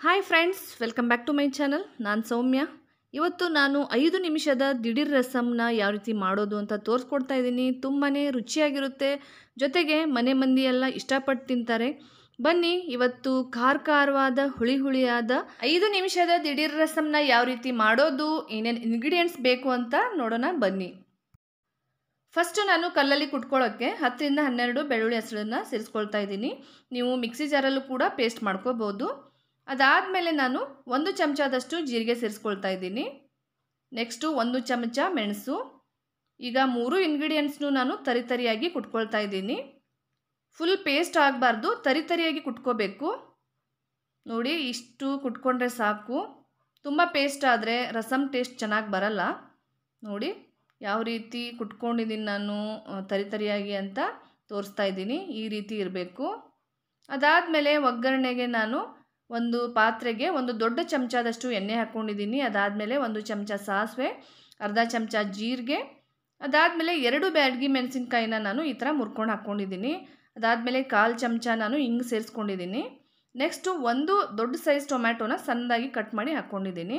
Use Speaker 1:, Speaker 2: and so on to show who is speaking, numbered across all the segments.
Speaker 1: hi friends welcome back to my channel ನಾನು ಸೌಮ್ಯ ಇವತ್ತು ನಾನು ಐದು ನಿಮಿಷದ ದಿಢೀರ್ ರಸಮ್ನ ಯಾವ ರೀತಿ ಮಾಡೋದು ಅಂತ ತೋರಿಸ್ಕೊಡ್ತಾ ಇದ್ದೀನಿ ತುಂಬಾ ರುಚಿಯಾಗಿರುತ್ತೆ ಜೊತೆಗೆ ಮನೆ ಮಂದಿ ಎಲ್ಲ ಇಷ್ಟಪಟ್ಟು ತಿಂತಾರೆ ಬನ್ನಿ ಇವತ್ತು ಖಾರ ಖಾರವಾದ ಹುಳಿ ಹುಳಿಯಾದ ಐದು ನಿಮಿಷದ ದಿಢೀರ್ ರಸಮ್ನ ಯಾವ ರೀತಿ ಮಾಡೋದು ಏನೇನು ಇಂಗ್ರೀಡಿಯೆಂಟ್ಸ್ ಬೇಕು ಅಂತ ನೋಡೋಣ ಬನ್ನಿ ಫಸ್ಟು ನಾನು ಕಲ್ಲಲ್ಲಿ ಕುಟ್ಕೊಳ್ಳೋಕ್ಕೆ ಹತ್ತರಿಂದ ಹನ್ನೆರಡು ಬೆಳ್ಳುಳ್ಳಿ ಹೆಸರನ್ನು ಸೇರಿಸ್ಕೊಳ್ತಾ ಇದ್ದೀನಿ ನೀವು ಮಿಕ್ಸಿ ಜಾರಲ್ಲೂ ಕೂಡ ಪೇಸ್ಟ್ ಮಾಡ್ಕೋಬೋದು ಅದಾದಮೇಲೆ ನಾನು ಒಂದು ಚಮಚದಷ್ಟು ಜೀರಿಗೆ ಸೇರಿಸ್ಕೊಳ್ತಾ ಇದ್ದೀನಿ ನೆಕ್ಸ್ಟು ಒಂದು ಚಮಚ ಮೆಣಸು ಈಗ ಮೂರು ಇಂಗ್ರೀಡಿಯೆಂಟ್ಸ್ನು ನಾನು ತರಿತರಿಯಾಗಿ ಕುಟ್ಕೊಳ್ತಾ ಇದ್ದೀನಿ ಫುಲ್ ಪೇಸ್ಟ್ ಆಗಬಾರ್ದು ತರಿತರಿಯಾಗಿ ಕುಟ್ಕೋಬೇಕು ನೋಡಿ ಇಷ್ಟು ಕುಟ್ಕೊಂಡ್ರೆ ಸಾಕು ತುಂಬ ಪೇಸ್ಟ್ ಆದರೆ ರಸಮ್ ಟೇಸ್ಟ್ ಚೆನ್ನಾಗಿ ಬರಲ್ಲ ನೋಡಿ ಯಾವ ರೀತಿ ಕುಟ್ಕೊಂಡಿದ್ದೀನಿ ನಾನು ತರಿತರಿಯಾಗಿ ಅಂತ ತೋರಿಸ್ತಾ ಇದ್ದೀನಿ ಈ ರೀತಿ ಇರಬೇಕು ಅದಾದಮೇಲೆ ಒಗ್ಗರಣೆಗೆ ನಾನು ಒಂದು ಪಾತ್ರೆಗೆ ಒಂದು ದೊಡ್ಡ ಚಮಚದಷ್ಟು ಎಣ್ಣೆ ಹಾಕ್ಕೊಂಡಿದ್ದೀನಿ ಅದಾದಮೇಲೆ ಒಂದು ಚಮಚ ಸಾಸಿವೆ ಅರ್ಧ ಚಮಚ ಜೀರಿಗೆ ಅದಾದಮೇಲೆ ಎರಡು ಬ್ಯಾಡ್ಗಿ ಮೆಣಸಿನ್ಕಾಯಿನ ನಾನು ಈ ಥರ ಮುರ್ಕೊಂಡು ಹಾಕ್ಕೊಂಡಿದ್ದೀನಿ ಅದಾದಮೇಲೆ ಕಾಲು ಚಮಚ ನಾನು ಹಿಂಗೆ ಸೇರಿಸ್ಕೊಂಡಿದ್ದೀನಿ ನೆಕ್ಸ್ಟು ಒಂದು ದೊಡ್ಡ ಸೈಜ್ ಟೊಮ್ಯಾಟೊನ ಸಣ್ಣದಾಗಿ ಕಟ್ ಮಾಡಿ ಹಾಕ್ಕೊಂಡಿದ್ದೀನಿ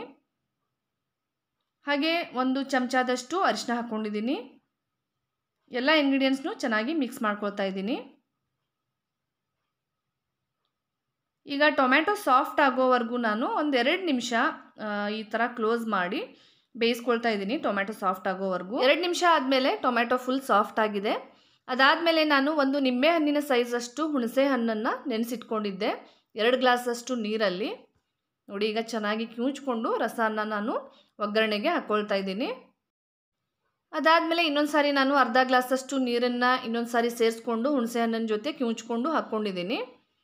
Speaker 1: ಹಾಗೆ ಒಂದು ಚಮಚದಷ್ಟು ಅರಿಶಿನ ಹಾಕ್ಕೊಂಡಿದ್ದೀನಿ ಎಲ್ಲ ಇಂಗ್ರೀಡಿಯೆಂಟ್ಸ್ನು ಚೆನ್ನಾಗಿ ಮಿಕ್ಸ್ ಮಾಡ್ಕೊಳ್ತಾ ಇದ್ದೀನಿ ಈಗ ಟೊಮ್ಯಾಟೊ ಸಾಫ್ಟ್ ಆಗೋವರೆಗೂ ನಾನು ಒಂದು ಎರಡು ನಿಮಿಷ ಈ ಥರ ಕ್ಲೋಸ್ ಮಾಡಿ ಬೇಯಿಸ್ಕೊಳ್ತಾ ಇದ್ದೀನಿ ಟೊಮ್ಯಾಟೊ ಸಾಫ್ಟ್ ಆಗೋವರೆಗೂ ಎರಡು ನಿಮಿಷ ಆದಮೇಲೆ ಟೊಮ್ಯಾಟೊ ಫುಲ್ ಸಾಫ್ಟ್ ಆಗಿದೆ ಅದಾದಮೇಲೆ ನಾನು ಒಂದು ನಿಂಬೆ ಹಣ್ಣಿನ ಸೈಜಷ್ಟು ಹುಣಸೆ ಹಣ್ಣನ್ನು ನೆನೆಸಿಟ್ಕೊಂಡಿದ್ದೆ ಎರಡು ಗ್ಲಾಸಷ್ಟು ನೀರಲ್ಲಿ ನೋಡಿ ಈಗ ಚೆನ್ನಾಗಿ ಕ್ಯೂಚ್ಕೊಂಡು ರಸನ ನಾನು ಒಗ್ಗರಣೆಗೆ ಹಾಕ್ಕೊಳ್ತಾ ಇದ್ದೀನಿ ಅದಾದಮೇಲೆ ಇನ್ನೊಂದು ಸಾರಿ ನಾನು ಅರ್ಧ ಗ್ಲಾಸಷ್ಟು ನೀರನ್ನು ಇನ್ನೊಂದು ಸಾರಿ ಸೇರಿಸ್ಕೊಂಡು ಹುಣಸೆ ಹಣ್ಣಿನ ಜೊತೆ ಕ್ಯೂಚ್ಕೊಂಡು ಹಾಕ್ಕೊಂಡಿದ್ದೀನಿ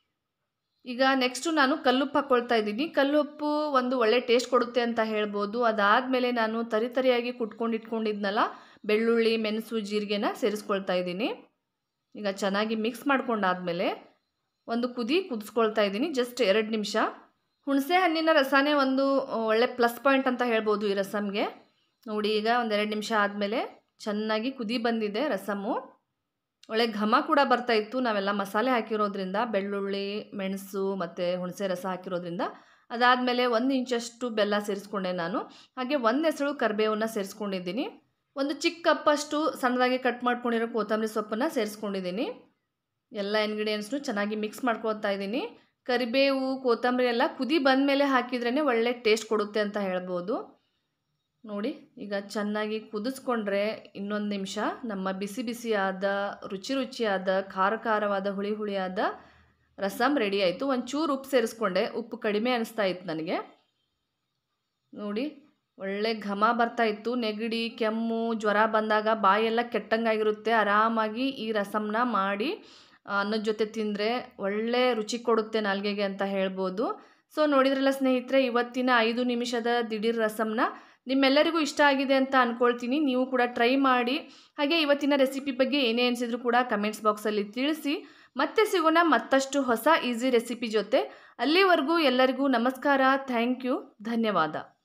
Speaker 1: ಈಗ ನೆಕ್ಸ್ಟು ನಾನು ಕಲ್ಲುಪ್ಪು ಹಾಕ್ಕೊಳ್ತಾ ಇದ್ದೀನಿ ಕಲ್ಲುಪ್ಪು ಒಂದು ಒಳ್ಳೆ ಟೇಸ್ಟ್ ಕೊಡುತ್ತೆ ಅಂತ ಹೇಳ್ಬೋದು ಅದಾದಮೇಲೆ ನಾನು ತರಿ ತರಿಯಾಗಿ ಕುಟ್ಕೊಂಡು ಇಟ್ಕೊಂಡಿದ್ನಲ್ಲ ಬೆಳ್ಳುಳ್ಳಿ ಮೆಣಸು ಜೀರಿಗೆನ ಸೇರಿಸ್ಕೊಳ್ತಾ ಇದ್ದೀನಿ ಈಗ ಚೆನ್ನಾಗಿ ಮಿಕ್ಸ್ ಮಾಡ್ಕೊಂಡಾದಮೇಲೆ ಒಂದು ಕುದಿ ಕುದಿಸ್ಕೊಳ್ತಾ ಇದ್ದೀನಿ ಜಸ್ಟ್ ಎರಡು ನಿಮಿಷ ಹುಣಸೆ ಹಣ್ಣಿನ ರಸನೇ ಒಂದು ಒಳ್ಳೆ ಪ್ಲಸ್ ಪಾಯಿಂಟ್ ಅಂತ ಹೇಳ್ಬೋದು ಈ ರಸಮ್ಗೆ ನೋಡಿ ಈಗ ಒಂದೆರಡು ನಿಮಿಷ ಆದಮೇಲೆ ಚೆನ್ನಾಗಿ ಕುದಿ ಬಂದಿದೆ ರಸಮ್ಮು ಒಳ್ಳೆ ಘಮ ಕೂಡ ಬರ್ತಾ ಇತ್ತು ನಾವೆಲ್ಲ ಮಸಾಲೆ ಹಾಕಿರೋದ್ರಿಂದ ಬೆಳ್ಳುಳ್ಳಿ ಮೆಣಸು ಮತ್ತು ಹುಣಸೆ ರಸ ಹಾಕಿರೋದ್ರಿಂದ ಅದಾದಮೇಲೆ ಒಂದು ಇಂಚಷ್ಟು ಬೆಲ್ಲ ಸೇರಿಸ್ಕೊಂಡೆ ನಾನು ಹಾಗೆ ಒಂದು ಹೆಸರು ಕರಿಬೇವನ್ನ ಸೇರಿಸ್ಕೊಂಡಿದ್ದೀನಿ ಒಂದು ಚಿಕ್ಕ ಕಪ್ಪಷ್ಟು ಸಣ್ಣದಾಗಿ ಕಟ್ ಮಾಡ್ಕೊಂಡಿರೋ ಕೊತ್ತಂಬರಿ ಸೊಪ್ಪನ್ನು ಸೇರಿಸ್ಕೊಂಡಿದ್ದೀನಿ ಎಲ್ಲ ಇಂಗ್ರೀಡಿಯೆಂಟ್ಸ್ನು ಚೆನ್ನಾಗಿ ಮಿಕ್ಸ್ ಮಾಡ್ಕೊತಾ ಇದ್ದೀನಿ ಕರಿಬೇವು ಕೊತ್ತಂಬರಿ ಎಲ್ಲ ಕುದಿ ಬಂದ ಮೇಲೆ ಹಾಕಿದ್ರೇ ಒಳ್ಳೆ ಟೇಸ್ಟ್ ಕೊಡುತ್ತೆ ಅಂತ ಹೇಳ್ಬೋದು ನೋಡಿ ಈಗ ಚೆನ್ನಾಗಿ ಕುದಿಸ್ಕೊಂಡ್ರೆ ಇನ್ನೊಂದು ನಿಮಿಷ ನಮ್ಮ ಬಿಸಿ ಬಿಸಿಯಾದ ರುಚಿ ರುಚಿಯಾದ ಖಾರ ಖಾರವಾದ ಹುಳಿ ಹುಳಿಯಾದ ರಸಮ್ ರೆಡಿ ಆಯಿತು ಒಂಚೂರು ಉಪ್ಪು ಸೇರಿಸ್ಕೊಂಡೆ ಉಪ್ಪು ಕಡಿಮೆ ಅನಿಸ್ತಾ ಇತ್ತು ನನಗೆ ನೋಡಿ ಒಳ್ಳೆ ಘಮ ಬರ್ತಾ ಇತ್ತು ನೆಗಡಿ ಕೆಮ್ಮು ಜ್ವರ ಬಂದಾಗ ಬಾಯೆಲ್ಲ ಕೆಟ್ಟಂಗಾಗಿರುತ್ತೆ ಆರಾಮಾಗಿ ಈ ರಸಮ್ನ ಮಾಡಿ ಅನ್ನದ ಜೊತೆ ತಿಂದರೆ ಒಳ್ಳೆ ರುಚಿ ಕೊಡುತ್ತೆ ನಾಲ್ಗೆಗೆ ಅಂತ ಹೇಳ್ಬೋದು ಸೊ ನೋಡಿದ್ರಲ್ಲ ಸ್ನೇಹಿತರೆ ಇವತ್ತಿನ ಐದು ನಿಮಿಷದ ದಿಢೀರ್ ರಸಮ್ನ ನಿಮ್ಮೆಲ್ಲರಿಗೂ ಇಷ್ಟ ಆಗಿದೆ ಅಂತ ಅಂದ್ಕೊಳ್ತೀನಿ ನೀವು ಕೂಡ ಟ್ರೈ ಮಾಡಿ ಹಾಗೆ ಇವತ್ತಿನ ರೆಸಿಪಿ ಬಗ್ಗೆ ಏನೇ ಅನಿಸಿದ್ರು ಕೂಡ ಕಮೆಂಟ್ಸ್ ಬಾಕ್ಸಲ್ಲಿ ತಿಳಿಸಿ ಮತ್ತೆ ಸಿಗೋಣ ಮತ್ತಷ್ಟು ಹೊಸ ಈಸಿ ರೆಸಿಪಿ ಜೊತೆ ಅಲ್ಲಿವರೆಗೂ ಎಲ್ಲರಿಗೂ ನಮಸ್ಕಾರ ಥ್ಯಾಂಕ್ ಯು ಧನ್ಯವಾದ